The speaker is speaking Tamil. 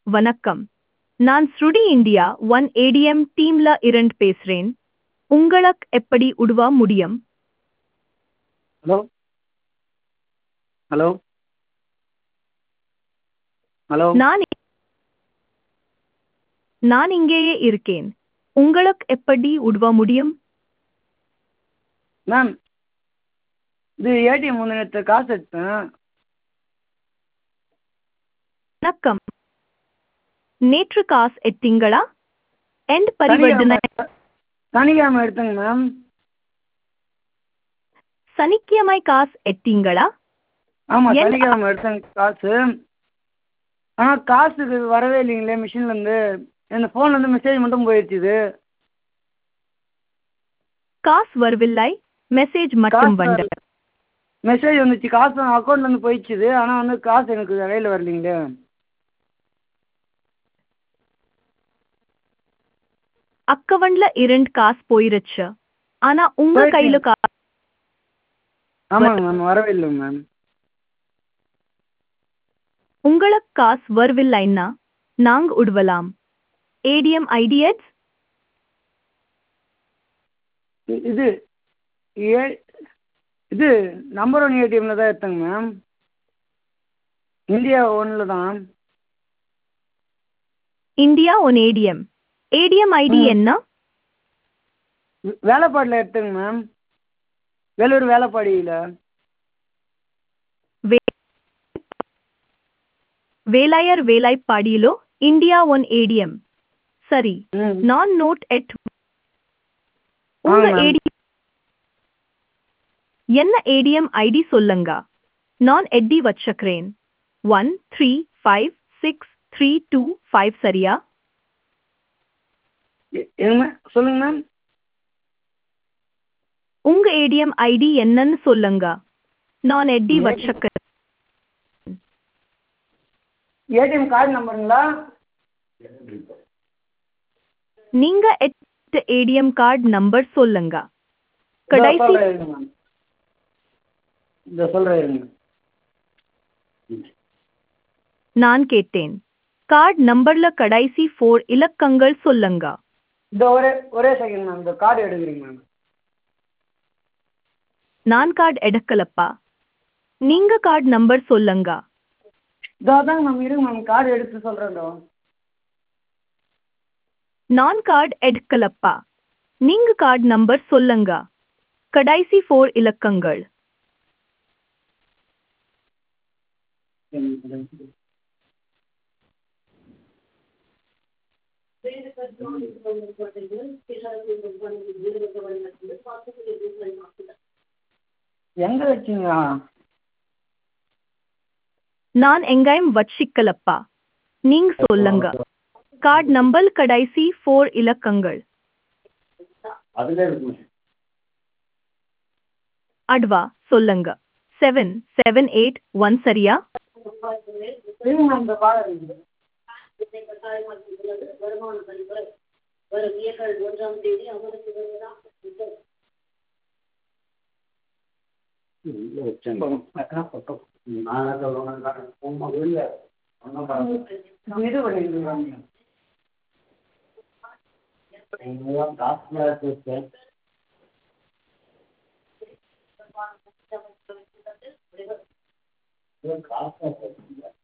வணக்கம் நான் ஸ்ருடி இந்தியா ஒன் ஏடிஎம் டீம்ல இருந்து பேசுறேன் உங்களுக்கு எப்படி உதவ முடியும் ஹலோ ஹலோ ஹலோ நான் நான் இங்கேயே இருக்கேன் உங்களுக்கு எப்படி உதவ முடியும் மேம் இது ஏடிஎம் வந்து நேற்று காசு எடுத்தேன் வணக்கம் நேற்று காசு எட்டீங்களா எண்ட் பரிவர்த்தனை சனிக்கிழமை சனிக்கிழமை எடுத்தேங்க மேம் சனிக்கிழமை காசு எட்டீங்களா ஆமாம் என்ன- சனிக்கிழமை எடுத்தேங்க காசு ஆனால் காசுக்கு வரவே இல்லைங்களே மிஷின்லேருந்து என் ஃபோன்லேருந்து மெசேஜ் மட்டும் போயிடுச்சு இது காசு வரவில்லை மெசேஜ் மட்டும் காசு வந்தது மெசேஜ் வந்துச்சு காசு அக்கௌண்ட்லேருந்து போயிடுச்சுது ஆனால் வந்து காசு எனக்கு கையில் வரலைங்களே அக்கவுண்ட்ல இரண்டு காசு போயிருச்சு ஆனா உங்க போயிடுச்சு. கையில காசு ஆமாங்க மேம் வரவே இல்லைங்க மேம் உங்களுக்கு காசு வரவில்லைன்னா நாங்க உதவலாம் ஏடிஎம் ஐடிஎஸ் இ- இது ஏ இது நம்பர் ஒன் ஏடிஎம்மில் தான் எடுத்தேங்க மேம் இந்தியா ஒன்றில் தான் India one ATM ATM ID ம். என்ன வே- வேலைப்பாடியில் எடுத்தேங்க மேம் வேலூர் வேலைப்பாடியில் வேலாயர் வேலாய்ப்பாடியிலோ இந்தியா ஒன் ஏடிஎம் சரி ம் நான் நோட் எட் உங்க ma'am. ஏடி என்ன ஏடிஎம் ஐடி சொல்லுங்க நான் எட்டி வச்சுக்கிறேன் one three five six three two five சரியா எ- எங்க மேம் சொல்லுங்க மேம் உங்க ஏடிஎம் ஐடி என்னன்னு சொல்லுங்க நான் எட்டி ATM வச்சுக்கிறேன் ஏடிஎம் கார்டு நம்பருங்களா நீங்க எட்டு ஏடிஎம் கார்டு நம்பர் சொல்லுங்க இதோ கடைசி சொல்கிறேன் இருங்க மேம் இந்த சொல்கிறேன் இருங்க நான் கேட்டேன் கார்டு நம்பர்ல கடைசி ஃபோர் இலக்கங்கள் சொல்லுங்க இந்த ஒரே ஒரே செகண்ட் மேம் இந்த கார்டு எடுக்கிறீங்க மேம் நான் கார்டு எடுக்கலப்பா நீங்க கார்டு நம்பர் சொல்லுங்க இதோ தாங்க மேம் இருங்க மேம் கார்டு எடுத்து சொல்கிறேன் இதோ நான் கார்டு எடுக்கலப்பா நீங்க கார்டு நம்பர் சொல்லுங்க கடைசி ஃபோர் இலக்கங்கள் எங்கே வச்சீங்க நான் எங்கேயும் வச்சிக்கலப்பா நீங்க சொல்லுங்க கார்டு நம்பர் கடைசி ஃபோர் இலக்கங்கள் அதில் இருக்குங்க அட்வா சொல்லுங்க செவன் செவன் எயிட் ஒன் சரியா இருங்க மேம் இந்த கார்டு இருக்குது இது பண்ணிருக்கீங்க காசு